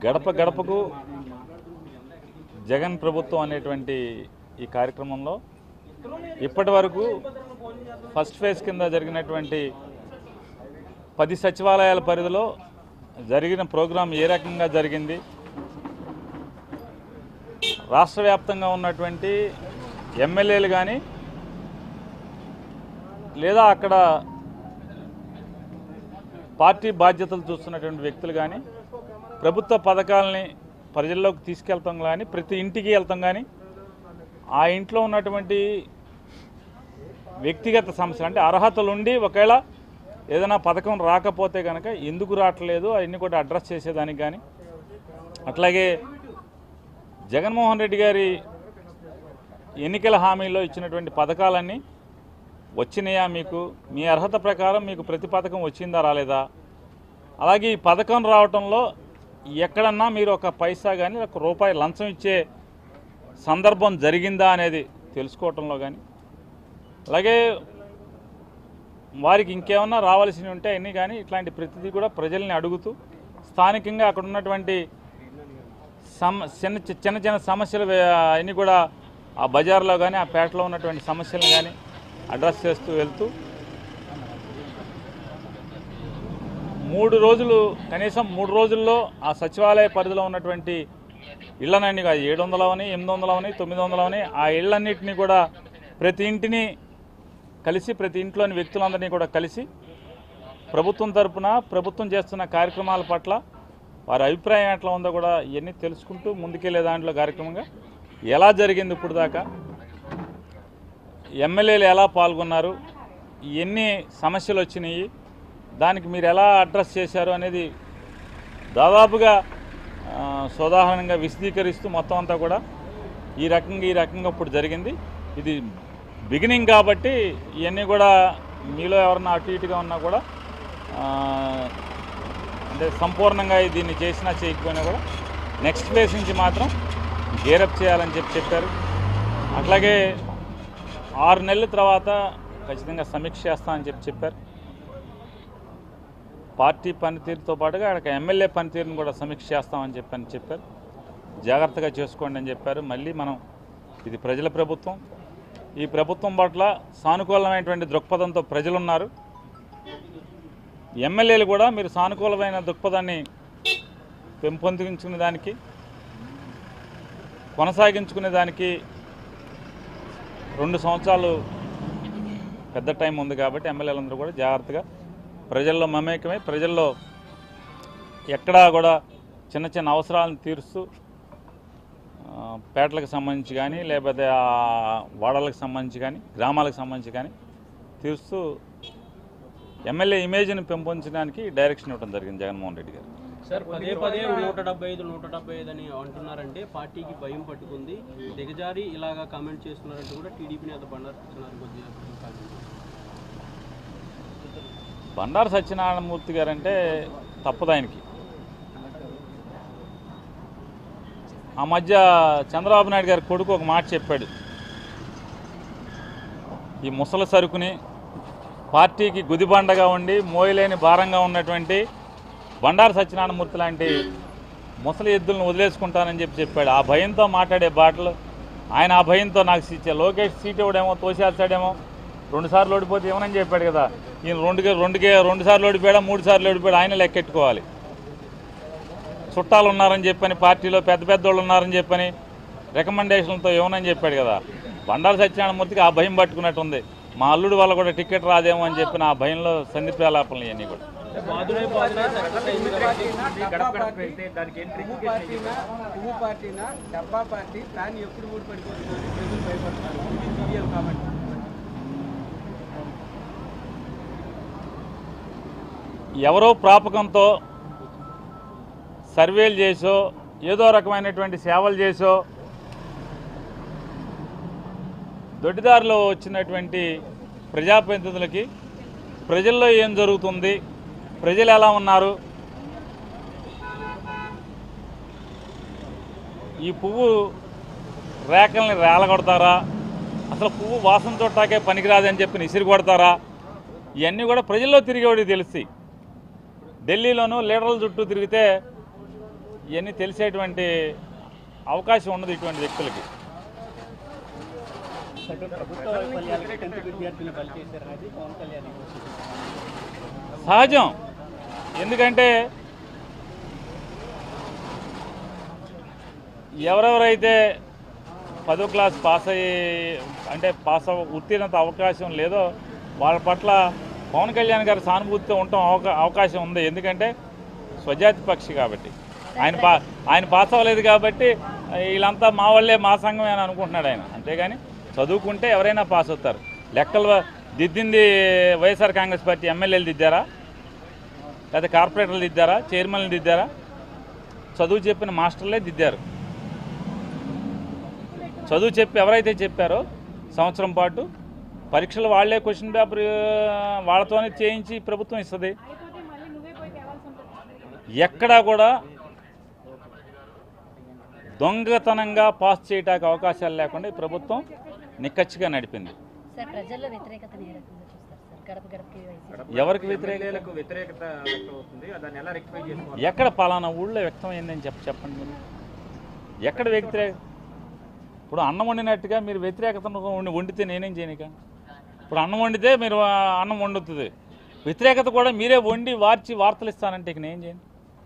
గడప గడపకు జగన్ ప్రభుత్వం అనేటువంటి ఈ కార్యక్రమంలో ఇప్పటి వరకు ఫస్ట్ ఫేజ్ కింద జరిగినటువంటి పది సచివాలయాల పరిధిలో జరిగిన ప్రోగ్రాం ఏ రకంగా జరిగింది రాష్ట్ర వ్యాప్తంగా ఉన్నటువంటి ఎమ్మెల్యేలు కానీ లేదా అక్కడ పార్టీ బాధ్యతలు చూస్తున్నటువంటి వ్యక్తులు కానీ ప్రభుత్వ పథకాలని ప్రజల్లోకి తీసుకెళ్తాం కానీ ప్రతి ఇంటికి వెళ్తాం కానీ ఆ ఇంట్లో ఉన్నటువంటి వ్యక్తిగత సమస్యలు అంటే అర్హతలు ఉండి ఒకవేళ ఏదైనా పథకం రాకపోతే కనుక ఎందుకు రావట్లేదు అవన్నీ కూడా అడ్రస్ చేసేదానికి కానీ అట్లాగే జగన్మోహన్ రెడ్డి గారి ఎన్నికల హామీలో ఇచ్చినటువంటి పథకాలన్నీ వచ్చినాయా మీకు మీ అర్హత ప్రకారం మీకు ప్రతి పథకం వచ్చిందా రాలేదా అలాగే ఈ పథకం రావటంలో ఎక్కడన్నా మీరు ఒక పైసా కానీ ఒక రూపాయి లంచం ఇచ్చే సందర్భం జరిగిందా అనేది తెలుసుకోవటంలో కానీ అలాగే వారికి ఇంకేమన్నా రావాల్సినవి ఉంటే అన్నీ కానీ ఇట్లాంటి ప్రతిదీ కూడా ప్రజల్ని అడుగుతూ స్థానికంగా అక్కడ ఉన్నటువంటి సమ చిన్న చిన్న చిన్న సమస్యలు వే- అన్నీ కూడా ఆ బజార్లో కానీ ఆ పేటలో ఉన్నటువంటి సమస్యలను కానీ అడ్రస్ చేస్తూ వెళ్తూ మూడు రోజులు కనీసం మూడు రోజుల్లో ఆ సచివాలయ పరిధిలో ఉన్నటువంటి ఇళ్లనన్నీ కాదు ఏడు వందలవని ఎనిమిది వందలవని తొమ్మిది వందలవని ఆ ఇళ్లన్నింటినీ కూడా ప్రతి ఇంటిని కలిసి ప్రతి ఇంట్లోని వ్యక్తులందరినీ కూడా కలిసి ప్రభుత్వం తరపున ప్రభుత్వం చేస్తున్న కార్యక్రమాల పట్ల వారి అభిప్రాయం ఎట్లా ఉందో కూడా ఇవన్నీ తెలుసుకుంటూ ముందుకెళ్లే దాంట్లో కార్యక్రమంగా ఎలా జరిగింది ఇప్పుడు దాకా ఎమ్మెల్యేలు ఎలా పాల్గొన్నారు ఎన్ని సమస్యలు వచ్చినాయి దానికి మీరు ఎలా అడ్రస్ చేశారు అనేది దాదాపుగా ఆ, సోదాహరణంగా విశదీకరిస్తూ మొత్తం అంతా కూడా ఈ రకంగా ఈ రకంగా ఇప్పుడు జరిగింది ఇది బిగినింగ్ కాబట్టి ఇవన్నీ కూడా మీలో ఎవరన్నా అటు ఇటుగా ఉన్నా కూడా ఆ, అంటే సంపూర్ణంగా దీన్ని చేసినా చేయకపోయినా కూడా నెక్స్ట్ ప్లేస్ నుంచి మాత్రం గేరప్ చేయాలని చెప్పి చెప్పారు అట్లాగే ఆరు నెలల తర్వాత ఖచ్చితంగా సమీక్ష చేస్తామని చెప్పి చెప్పారు పార్టీ పనితీరుతో పాటుగా అక్కడ ఎమ్మెల్యే పనితీరును కూడా సమీక్ష చేస్తామని చెప్పని చెప్పారు జాగ్రత్తగా చేసుకోండి అని చెప్పారు మళ్ళీ మనం ఇది ప్రజల ప్రభుత్వం ఈ ప్రభుత్వం పట్ల సానుకూలమైనటువంటి దృక్పథంతో ప్రజలున్నారు ఎమ్మెల్యేలు కూడా మీరు సానుకూలమైన దృక్పథాన్ని పెంపొందించుకునే దానికి కొనసాగించుకునే దానికి రెండు సంవత్సరాలు పెద్ద టైం ఉంది కాబట్టి ఎమ్మెల్యేలందరూ కూడా జాగ్రత్తగా ప్రజల్లో మమేకమై ప్రజల్లో ఎక్కడా కూడా చిన్న చిన్న అవసరాలను తీరుస్తూ ఆ, పేటలకు సంబంధించి కానీ లేకపోతే ఆ వాడలకు సంబంధించి కానీ గ్రామాలకు సంబంధించి కానీ తీరుస్తూ ఎమ్మెల్యే ఇమేజ్ని పెంపొందించడానికి డైరెక్షన్ ఇవ్వడం జరిగింది జగన్మోహన్ రెడ్డి గారు సార్ పదే పదే నూట డెబ్బై ఐదు నూట డెబ్బై ఐదు అని అంటున్నారంటే పార్టీకి భయం పట్టుకుంది దిగజారి ఇలాగా కామెంట్ చేస్తున్నారంటే కూడా టీడీపీ నేత బండారు సత్యనారాయణ కొద్దిగా comment. బండారు సత్యనారాయణమూర్తి గారు అంటే తప్పదు ఆయనకి ఆ మధ్య చంద్రబాబు నాయుడు గారి కొడుకు ఒక మాట చెప్పాడు ఈ ముసలి సరుకుని పార్టీకి గుదిబండగా ఉండి మోయలేని భారంగా ఉన్నటువంటి బండారు సత్యనారాయణమూర్తి లాంటి ముసలి ఎద్దులను వదిలేసుకుంటానని చెప్పి చెప్పాడు ఆ భయంతో మాట్లాడే బాటలు ఆయన ఆ భయంతో నాకు సీట్ లోకేష్ సీట్ ఇవ్వడేమో తోసేస్తాడేమో రెండు సార్లు ఓడిపోతే ఏమని చెప్పాడు కదా ఈయన రెండుకే రెండుకే రెండు సార్లు ఓడిపోయాడా మూడు సార్లు ఓడిపోయాడు ఆయన లెక్కెట్టుకోవాలి చుట్టాలు ఉన్నారని చెప్పని పార్టీలో పెద్ద పెద్ద వాళ్ళు ఉన్నారని చెప్పని రికమెండేషన్లతో ఇవ్వనని చెప్పాడు కదా బండారు సత్యనారాయణమూర్తికి ఆ భయం పట్టుకున్నట్టుంది మా అల్లుడు వల్ల కూడా టికెట్ రాదేమో అని చెప్పిన ఆ భయంలో సంధిప్రాలాపనలు ఇవన్నీ కూడా బాదులే బాదులే సక్సెస్ అయింది కాబట్టి పువ్వు పార్టీనా పువ్వు పార్టీనా డబ్బా పార్టీ ప్లాన్ ఎప్పుడు ఊడిపడిపోతుంది ప్రజలు భయపడతారు ఇది సీఎం కాబట్టి ఎవరో ప్రాపకంతో సర్వేలు చేసో ఏదో రకమైనటువంటి సేవలు చేసో దొడ్డిదారిలో వచ్చినటువంటి ప్రజాప్రతినిధులకి ప్రజల్లో ఏం జరుగుతుంది ప్రజలు ఎలా ఉన్నారు ఈ పువ్వు రేకల్ని రేలగొడతారా అసలు పువ్వు వాసన చూడటాకే పనికిరాదని చెప్పి ఇసిరి కొడతారా ఇవన్నీ కూడా ప్రజల్లో తిరిగేవాడికి తెలుస్తాయి ఢిల్లీలోనూ లీడర్ల చుట్టూ తిరిగితే ఇవన్నీ తెలిసేటువంటి అవకాశం ఉండదు ఇటువంటి వ్యక్తులకి ప్రభుత్వ వైఫల్యాలకి టెన్త్ విద్యార్థులు బలి చేశారనేది పవన్ కళ్యాణ్ సహజం ఎందుకంటే ఎవరెవరైతే పదో క్లాస్ పాస్ అయ్యి అంటే పాస్ అవ ఉత్తీర్ణత అవకాశం లేదో వాళ్ళ పట్ల పవన్ కళ్యాణ్ గారి సానుభూతితో ఉండటం అవకా అవకాశం ఉంది ఎందుకంటే స్వజాతి పక్షి కాబట్టి ఆయన పా ఆయన పాస్ అవ్వలేదు కాబట్టి వీళ్ళంతా మా వాళ్ళే మా సంఘమే అని అనుకుంటున్నాడు ఆయన అంతేగాని చదువుకుంటే ఎవరైనా పాస్ అవుతారు లెక్కలు దిద్దింది వైఎస్ఆర్ కాంగ్రెస్ పార్టీ ఎమ్మెల్యేలు దిద్దారా లేదా కార్పొరేటర్లు దిద్దారా చైర్మన్లు దిద్దారా చదువు చెప్పిన మాస్టర్లే దిద్దారు చదువు చెప్పి ఎవరైతే చెప్పారో సంవత్సరం పాటు పరీక్షలు వాళ్ళే క్వశ్చన్ పేపర్ వాళ్ళతోనే చేయించి ప్రభుత్వం ఇస్తుంది ఎక్కడా కూడా దొంగతనంగా పాస్ చేయడానికి అవకాశాలు లేకుండా ఈ ప్రభుత్వం నిక్కచ్చిగా నడిపింది సార్ ప్రజల్లో వ్యతిరేకతని ఏ రకంగా చూస్తారు సార్ గడప గడపకి వైసీపీ ఎవరికి వ్యతిరేక ఎమ్మెల్యేలకు వ్యతిరేకత వ్యక్తం అవుతుంది దాన్ని ఎలా రెక్టిఫై చేసుకోవాలి ఎక్కడ పలానా ఊళ్ళో వ్యక్తం అయిందని చెప్ప చెప్పండి మీరు ఎక్కడ వ్యతిరేక ఇప్పుడు అన్నం వండినట్టుగా మీరు వ్యతిరేకతను వండి వండితే నేనేం చేయనిక ఇప్పుడు అన్నం వండితే మీరు ఆ, అన్నం వండుతుంది వ్యతిరేకత కూడా మీరే వండి వార్చి వార్తలు ఇస్తానంటే ఇక నేను చేయను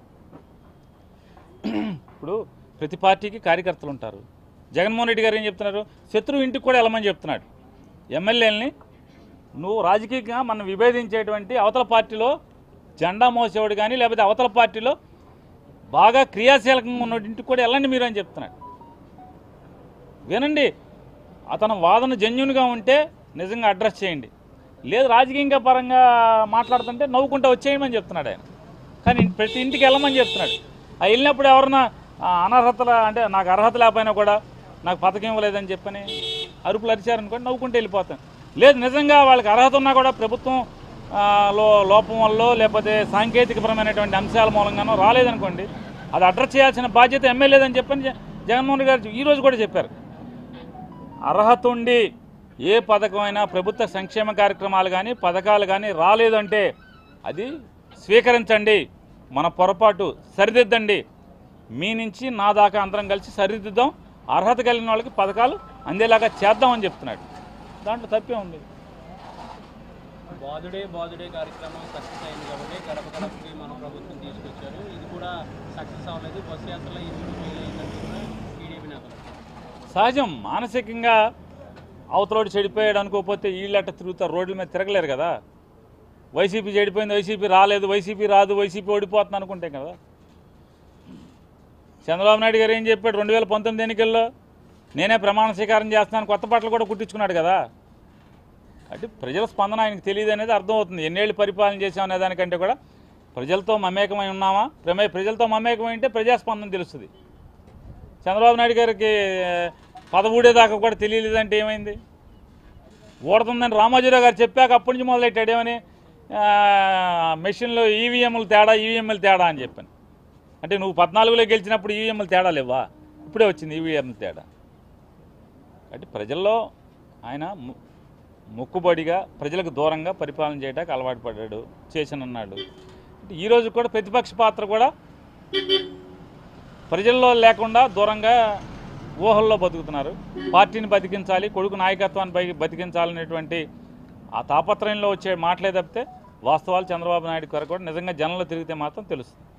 ఇప్పుడు ప్రతి పార్టీకి కార్యకర్తలు ఉంటారు జగన్మోహన్ రెడ్డి గారు ఏం చెప్తున్నారు శత్రువు ఇంటికి కూడా వెళ్ళమని చెప్తున్నాడు ఎమ్మెల్యేలని నువ్వు రాజకీయంగా మనం విభేదించేటువంటి అవతల పార్టీలో జెండా మోసేవాడు కానీ లేకపోతే అవతల పార్టీలో బాగా క్రియాశీలకంగా ఉన్న ఇంటికి కూడా వెళ్ళండి మీరు అని చెప్తున్నాడు వినండి అతను వాదన జెన్యున్గా ఉంటే నిజంగా అడ్రస్ చేయండి లేదు రాజకీయంగా పరంగా మాట్లాడుతుంటే నవ్వుకుంటా వచ్చేయమని చెప్తున్నాడు ఆయన కానీ ప్రతి ఇంటికి వెళ్ళమని చెప్తున్నాడు ఆ వెళ్ళినప్పుడు ఎవరన్నా ఆ, అనర్హతల అంటే నాకు అర్హత లేకపోయినా కూడా నాకు పథకం ఇవ్వలేదని చెప్పని అరుపులు అరిచారనుకోండి నవ్వుకుంటూ వెళ్ళిపోతాను లేదు నిజంగా వాళ్ళకి అర్హత ఉన్నా కూడా ప్రభుత్వం ఆ, లో లోపం వల్ల లేకపోతే సాంకేతికపరమైనటువంటి అంశాల మూలంగానో రాలేదనుకోండి అది అడ్రస్ చేయాల్సిన బాధ్యత ఎమ్మెల్యేదని చెప్పని జ- జగన్మోహన్ రెడ్డి గారు ఈరోజు కూడా చెప్పారు అర్హత ఉండి ఏ పథకమైనా ప్రభుత్వ సంక్షేమ కార్యక్రమాలు కానీ పథకాలు కానీ రాలేదంటే అది స్వీకరించండి మన పొరపాటు సరిదిద్దండి మీ నుంచి నా దాకా అందరం కలిసి సరిదిద్దాం అర్హత కలిగిన వాళ్ళకి పథకాలు అందేలాగా చేద్దామని చెప్తున్నాడు దాంట్లో తప్పే ఉంది బాధుడే బాధుడే కార్యక్రమం సక్సెస్ అయింది కాబట్టి గడప గడపకి మన ప్రభుత్వం తీసుకొచ్చారు ఇది కూడా సక్సెస్ అవ్వలేదు బస్ యాత్రలో ఇది కూడా ఫెయిల్ అయిందంటే కూడా టీడీపీ నేతలు సహజం మానసికంగా అవతలోడు చెడిపోయాడు అనుకోకపోతే వీళ్ళట్ట తిరుగుతారు రోడ్ల మీద తిరగలేరు కదా వైసీపీ చెడిపోయింది వైసీపీ రాలేదు వైసీపీ రాదు వైసీపీ ఓడిపోతుంది అనుకుంటే కదా చంద్రబాబు నాయుడు గారు ఏం చెప్పాడు రెండు వేల పంతొమ్మిది ఎన్నికల్లో నేనే ప్రమాణ స్వీకారం చేస్తున్నాను కొత్త బట్టలు కూడా కుట్టించుకున్నాడు కదా అంటే ప్రజల స్పందన ఆయనకు తెలియదు అనేది అర్థమవుతుంది ఎన్నేళ్ళు పరిపాలన చేసాం అనే దానికంటే కూడా ప్రజలతో మమేకమై ఉన్నామా ప్రమే ప్రజలతో మమేకమై ఉంటే ప్రజాస్పందన తెలుస్తుంది చంద్రబాబు నాయుడు గారికి పదమూడేదాకా కూడా తెలియలేదంటే ఏమైంది ఓడుతుందని రామోజీరావు గారు చెప్పాక అప్పటి నుంచి మొదలెట్టాడు ఏమని ఆ, మెషిన్లో ఈవీఎంలు తేడా ఈవీఎంలు తేడా అని చెప్పాను అంటే నువ్వు పద్నాలుగులో గెలిచినప్పుడు ఈవీఎంలు తేడా లేవా ఇప్పుడే వచ్చింది ఈవీఎంలు తేడా అంటే ప్రజల్లో ఆయన ము- మొక్కుబడిగా ప్రజలకు దూరంగా పరిపాలన చేయడానికి అలవాటు పడ్డాడు చేసినన్నాడు అంటే ఈరోజు కూడా ప్రతిపక్ష పాత్ర కూడా ప్రజల్లో లేకుండా దూరంగా ఊహల్లో బతుకుతున్నారు పార్టీని బతికించాలి కొడుకు నాయకత్వాన్ని పై బతికించాలనేటువంటి ఆ తాపత్రయంలో వచ్చే మాటలే తప్పితే వాస్తవాలు చంద్రబాబు నాయుడు గారు కూడా నిజంగా జనంలో తిరిగితే మాత్రం తెలుస్తుంది